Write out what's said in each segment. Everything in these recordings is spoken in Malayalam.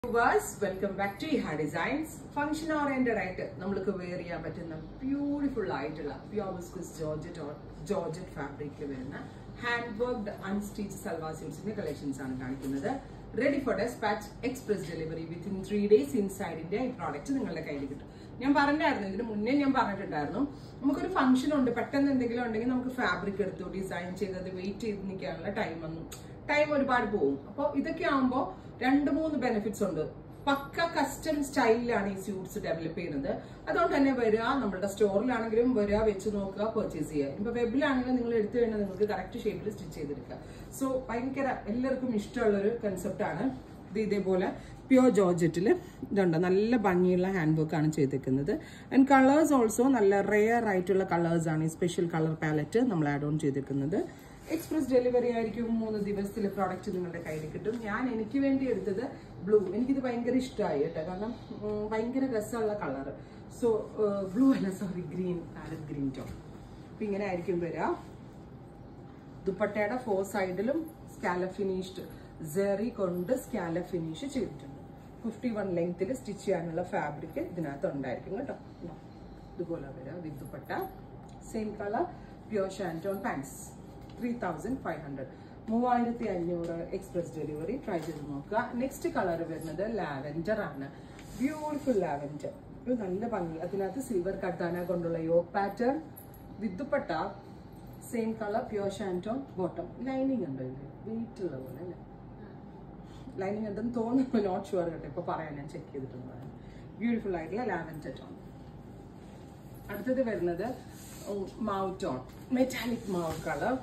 Viewers welcome back to Iha designs function oriented ആയിട്ട് നമ്മൾക്ക് വെയർ ചെയ്യാൻ പറ്റുന്ന ബ്യൂട്ടിഫുൾ ആയിട്ടുള്ള പ്യോബിസ്കുസ് ജോർജറ്റ് ജോർജറ്റ് ഫാബ്രിക്കിൽ വരുന്ന ഹാൻഡ് വർക്ക്ഡ് അൺസ്റ്റിച്ച് സൽവാർ സ്യൂട്ട്സിന്റെ കളക്ഷൻസ് ആണ് കാണിക്കുന്നത് ready for despatch express delivery within three days ഇൻസൈഡിന്റെ ഈ പ്രോഡക്റ്റ് നിങ്ങളുടെ കയ്യിൽ കിട്ടും ഞാൻ പറഞ്ഞായിരുന്നു ഇതിന് മുന്നേ ഞാൻ പറഞ്ഞിട്ടുണ്ടായിരുന്നു നമുക്കൊരു ഫംഗ്ഷൻ ഉണ്ട് പെട്ടെന്ന് എന്തെങ്കിലും ഉണ്ടെങ്കിൽ നമുക്ക് ഫാബ്രിക് എടുത്തു ഡിസൈൻ ചെയ്തത് വെയിറ്റ് ചെയ്ത് നിൽക്കാനുള്ള ടൈം വന്നു ടൈം ഒരുപാട് പോകും അപ്പോൾ ഇതൊക്കെ ആകുമ്പോൾ രണ്ട് മൂന്ന് ബെനിഫിറ്റ്സ് ഉണ്ട് പക്ക കസ്റ്റം സ്റ്റൈലിലാണ് ഈ സ്യൂട്ട്സ് ഡെവലപ്പ് ചെയ്യുന്നത് അതുകൊണ്ട് തന്നെ വരിക നമ്മുടെ സ്റ്റോറിലാണെങ്കിലും വരിക വെച്ച് നോക്കുക പർച്ചേസ് ചെയ്യുക ഇപ്പൊ വെബിലാണെങ്കിലും നിങ്ങൾ എടുത്തു കഴിഞ്ഞാൽ നിങ്ങൾക്ക് കറക്റ്റ് ഷേപ്പിൽ സ്റ്റിച്ച് ചെയ്തെടുക്കുക സോ ഭയങ്കര എല്ലാവർക്കും ഇഷ്ടമുള്ള ഒരു കൺസെപ്റ്റ് ആണ് ഇത് ഇതേപോലെ പ്യോർ ജോർജറ്റിൽ ഇതുണ്ട് നല്ല ഭംഗിയുള്ള ഹാൻഡ് വർക്ക് ആണ് ചെയ്തേക്കുന്നത് ആൻഡ് കളേഴ്സ് ഓൾസോ നല്ല റെയർ ആയിട്ടുള്ള കളേഴ്സ് ആണ് ഈ സ്പെഷ്യൽ കളർ പാലറ്റ് നമ്മൾ ആഡ് ഓൺ ചെയ്തേക്കുന്നത് എക്സ്പ്രസ് ഡെലിവറി ആയിരിക്കും മൂന്ന് ദിവസത്തിൽ പ്രോഡക്റ്റ് നിങ്ങളുടെ കയ്യിൽ കിട്ടും ഞാൻ എനിക്ക് വേണ്ടി എടുത്തത് ബ്ലൂ എനിക്കിത് ഭയങ്കര ഇഷ്ടമായി കേട്ടോ കാരണം ഉം, ഭയങ്കര രസമുള്ള കളർ സോ ബ്ലൂ അല്ല sorry green palette green tone അപ്പൊ ഇങ്ങനെ ആയിരിക്കും വരിക ദുപ്പട്ടയുടെ ഫോർ സൈഡിലും സ്കാല ഫിനിഷ്ഡ് സെറി കൊണ്ട് സ്കാല ഫിനിഷ് ചെയ്തിട്ടുണ്ട് ഫിഫ്റ്റി വൺ ലെങ്ത്തിൽ സ്റ്റിച്ച് ചെയ്യാനുള്ള ഫാബ്രിക് ഇതിനകത്ത് ഉണ്ടായിരിക്കും കേട്ടോ ഇതാ. ഇതുപോലെ വരാം with dupatta same colour pure shantoon pants three thousand five hundred മൂവായിരത്തി അഞ്ഞൂറ് എക്സ്പ്രസ് ഡെലിവറി ട്രൈ ചെയ്ത് നോക്കുക നെക്സ്റ്റ് കളർ വരുന്നത് ലാവൻഡർ ആണ് ബ്യൂട്ടിഫുൾ ലാവൻഡർ ഇത് നല്ല ഭംഗി അതിനകത്ത് സിൽവർ കട്ടാന കൊണ്ടുള്ള യോ പാറ്റേൺ വിത്തുപെട്ട same colour pure shantoon bottom lining ഉണ്ട് ഇതിൽ വെയിറ്റ് ഉള്ള പോലെ അല്ലേ ലൈനിങ് ഉണ്ടെന്ന് തോന്നുന്നു നോട്ട് ഷുവർ കേട്ടോ ഇപ്പൊ പറയാൻ ഞാൻ ചെക്ക് ചെയ്തിട്ടുണ്ട് ബ്യൂട്ടിഫുൾ ആയിട്ടുള്ള ലാവൻഡർ ടോൺ അടുത്തത് വരുന്നത് മാവ് ടോൺ മെറ്റാലിക് മാവ് കളർ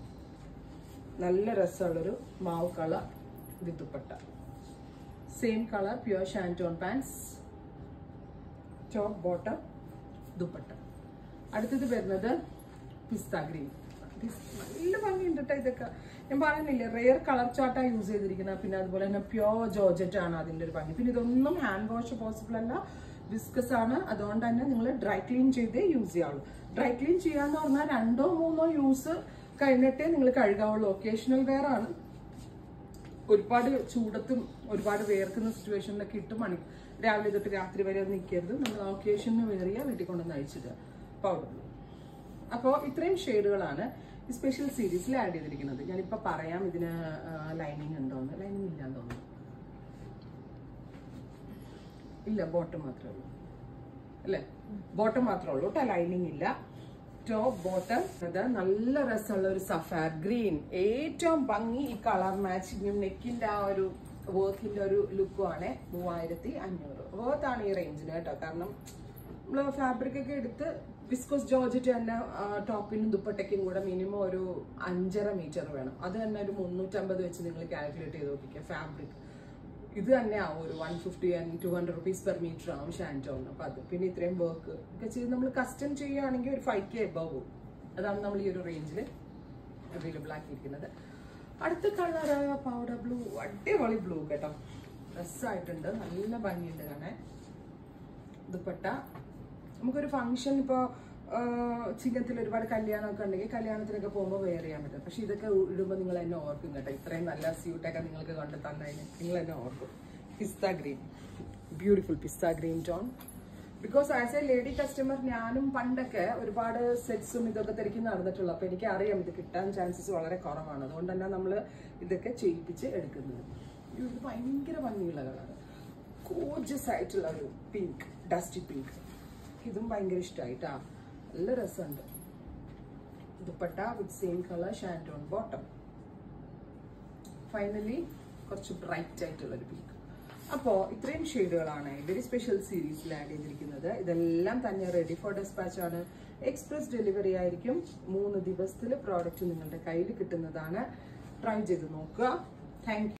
നല്ല രസമുള്ളൊരു മാവ് കളർ വിത്തുപെട്ട same colour pure shantoon pants top bottom dupatta അടുത്തത് വരുന്നത് പിസ്ത ഗ്രീൻ നല്ല ഭംഗിയുണ്ട് കേട്ടോ ഇതൊക്കെ ഞാൻ പറയുന്നില്ലേ റെയർ കളർ ചാർട്ടാണ് യൂസ് ചെയ്തിരിക്കുന്നത് പിന്നെ അതുപോലെ തന്നെ പ്യോർ ജോർജറ്റ് ആണ് അതിന്റെ ഒരു ഭംഗി പിന്നെ ഇതൊന്നും ഹാൻഡ് വാഷ് പോസിബിൾ അല്ല വിസ്കസ് ആണ് അതുകൊണ്ട് തന്നെ നിങ്ങൾ ഡ്രൈ ക്ലീൻ ചെയ്തേ യൂസ് ചെയ്യാവുള്ളൂ ഡ്രൈ ക്ലീൻ ചെയ്യാന്ന് പറഞ്ഞാൽ രണ്ടോ മൂന്നോ യൂസ് കഴിഞ്ഞിട്ടേ നിങ്ങൾ കഴുകാവുള്ളൂ ഒക്കേഷണൽ വെയർ ആണ് ഒരുപാട് ചൂടത്തും ഒരുപാട് വേർക്കുന്ന സിറ്റുവേഷനിലൊക്കെ ഇട്ട് മണി രാവിലെ തൊട്ട് രാത്രി വരെ നിൽക്കരുത് നമ്മൾ ഒക്കേഷന് വേറിയ വീട്ടിൽ കൊണ്ടുവന്ന് അയച്ചിടുക പൗഡർ അപ്പോൾ ഇത്രയും ഷെയ്ഡുകളാണ് ഈ സ്പെഷ്യൽ സീരീസിൽ ആഡ് ചെയ്തിരിക്കുന്നത് ഞാനിപ്പോൾ പറയാം ഇതിന് ലൈനിങ് ഉണ്ടോന്ന് ലൈനിങ് ഇല്ലാന്ന് തോന്നുന്നു ഇല്ല ബോട്ടം മാത്രമേ ഉള്ളൂ അല്ലേ ബോട്ടം മാത്രമേ ഉള്ളൂ കേട്ടോ ലൈനിങ് ഇല്ല ടോപ്പ് ബോട്ടം അത് നല്ല രസമുള്ള ഒരു സഫാർ ഗ്രീൻ ഏറ്റവും ഭംഗി ഈ കളർ മാച്ചിങ്ങും നെക്കിന്റെ ആ ഒരു വർക്കിന്റെ ഒരു ലുക്കും ആണ് മൂവായിരത്തി അഞ്ഞൂറ് വർത്ത് ആണ് ഈ റേഞ്ചിന് കേട്ടോ കാരണം നമ്മള് ഫാബ്രിക് ഒക്കെ എടുത്ത് വിസ്കോസ് ജോർജറ്റ് തന്നെ ആ, ടോപ്പിനും ദുപ്പട്ടയ്ക്കും കൂടെ മിനിമം ഒരു അഞ്ചര മീറ്റർ വേണം അത് തന്നെ ഒരു മുന്നൂറ്റമ്പത് വെച്ച് നിങ്ങൾ കാൽക്കുലേറ്റ് ചെയ്ത് നോക്കിക്കുക ഫാബ്രിക് ഇത് തന്നെ ആവും ഒരു one fifty and two hundred rupees per metre ആവും ഷാൻറ്റോൺ അപ്പൊ അത് പിന്നെ ഇത്രയും വർക്ക് ഒക്കെ ചെയ്ത് നമ്മൾ കസ്റ്റം ചെയ്യുകയാണെങ്കിൽ ഒരു ഫൈവ് കെ എബവ് പോകും അതാണ് നമ്മൾ ഈ ഒരു റേഞ്ചിൽ അവൈലബിൾ ആക്കിയിരിക്കുന്നത് അടുത്ത കളർ പൗഡർ ബ്ലൂ അടിപൊളി ബ്ലൂ കേട്ടോ ഡ്രസ്സായിട്ടുണ്ട് നല്ല ഭംഗിയുണ്ട് കാണാൻ ദുപ്പട്ട നമുക്കൊരു ഫംഗ്ഷൻ ഇപ്പോൾ ചിങ്ങത്തിൽ ഒരുപാട് കല്യാണമൊക്കെ ഉണ്ടെങ്കിൽ കല്യാണത്തിനൊക്കെ പോകുമ്പോൾ വെയർ ചെയ്യാൻ പറ്റും പക്ഷെ ഇതൊക്കെ ഇടുമ്പോൾ നിങ്ങൾ എന്നെ ഓർക്കും കേട്ടോ ഇത്രയും നല്ല സ്യൂട്ടൊക്കെ നിങ്ങൾക്ക് കൊണ്ട് തന്നതിന് നിങ്ങൾ എന്നെ ഓർക്കും pista green beautiful pista green tone because as a lady customer ഞാനും പണ്ടൊക്കെ ഒരുപാട് സെറ്റ്സും ഇതൊക്കെ തിരക്കി നടന്നിട്ടുള്ളൂ അപ്പൊ എനിക്ക് അറിയാം ഇത് കിട്ടാൻ ചാൻസസ് വളരെ കുറവാണ് അതുകൊണ്ട് തന്നെ നമ്മൾ ഇതൊക്കെ ചെയ്യിപ്പിച്ച് എടുക്കുന്നത് ഇത് ഭയങ്കര ഭംഗിയുള്ള കളർ കോജസ് ആയിട്ടുള്ള ഒരു പിങ്ക് ഡസ്റ്റി പിങ്ക് ഇതും ഭയങ്കര ഇഷ്ടമായിട്ടാ നല്ല രസമുണ്ട് dupatta with same colour shantoon bottom finally കുറച്ച് ബ്രൈറ്റ് ആയിട്ടുള്ള ഒരു പിങ്ക് അപ്പോൾ ഇത്രയും ഷെയ്ഡുകളാണ് വെരി സ്പെഷ്യൽ സീരീസിൽ ആഡ് ചെയ്തിരിക്കുന്നത് ഇതെല്ലാം തന്നെ റെഡി ഫോർ ഡെസ്പാച്ച് ആണ് എക്സ്പ്രസ് ഡെലിവറി ആയിരിക്കും മൂന്ന് ദിവസത്തിൽ പ്രോഡക്റ്റ് നിങ്ങളുടെ കയ്യിൽ കിട്ടുന്നതാണ് ട്രൈ ചെയ്ത് നോക്കുക താങ്ക്